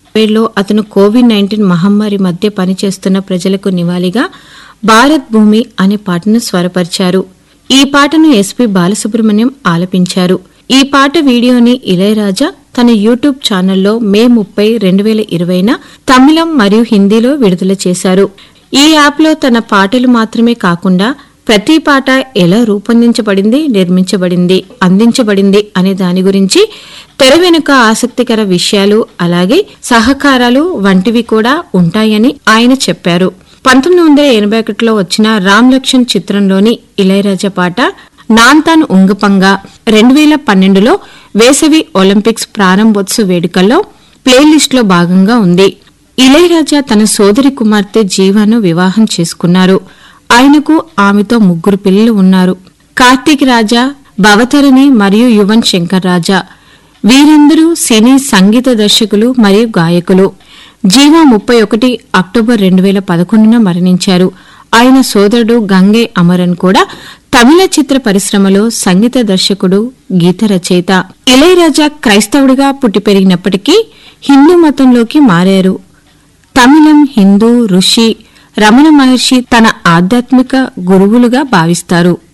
లో అతను Covid nineteen మహమ్మారి మధ్య పనిచేస్తున్న ప్రజలకు నివాళిగా భారత్ భూమి అనే పాటను స్వరపరిచారు ఈ పాటను ఎస్పి బాలసుబ్రహ్మణ్యం ఆలపించారు ఈ పాట వీడియోని ఇళయరాజా తన యూట్యూబ్ ఛానల్లో మే ముప్పై రెండు వేల ఇరవైన తమిళం మరియు హిందీలో విడుదల చేశారు ఈ యాప్లో తన పాటలు మాత్రమే కాకుండా ప్రతి పాట ఎలా రూపొందించబడింది నిర్మించబడింది అందించబడింది అనే దాని గురించి తెర వెనుక ఆసక్తికర విషయాలు అలాగే సహకారాలు వంటివి కూడా ఉంటాయని ఆయన చెప్పారు పంతొమ్మిది వందల ఎనభై ఒకటిలో వచ్చిన రామ్ లక్ష్మణ్ చిత్రంలోని ఇళయరాజా పాట నాంతాన్ ఉంగపంగా రెండు వేల పన్నెండులో వేసవి ఒలింపిక్స్ ప్రారంభోత్సవ వేడుకల్లో ప్లేలిస్ట్లో భాగంగా ఉంది ఇళయరాజా తన సోదరి కుమార్తె జీవాను వివాహం చేసుకున్నారు ఆయనకు ఆమెతో ముగ్గురు పిల్లలు ఉన్నారు కార్తీక్ రాజా భవతరణి మరియు యువన్ శంకర్ రాజా వీరందరూ సినీ సంగీత దర్శకులు మరియు గాయకులు జీవా ముప్పై ఒకటి అక్టోబర్ రెండు వేల పదకొండున మరణించారు ఆయన సోదరుడు గంగే అమరన్ కూడా తమిళ చిత్ర పరిశ్రమలో సంగీత దర్శకుడు గీత రచయిత ఇళయరాజా క్రైస్తవుడిగా పుట్టి పెరిగినప్పటికీ హిందూ మతంలోకి మారారు తమిళం హిందూ ఋషి రమణ మహర్షి తన ఆధ్యాత్మిక గురువులుగా భావిస్తారు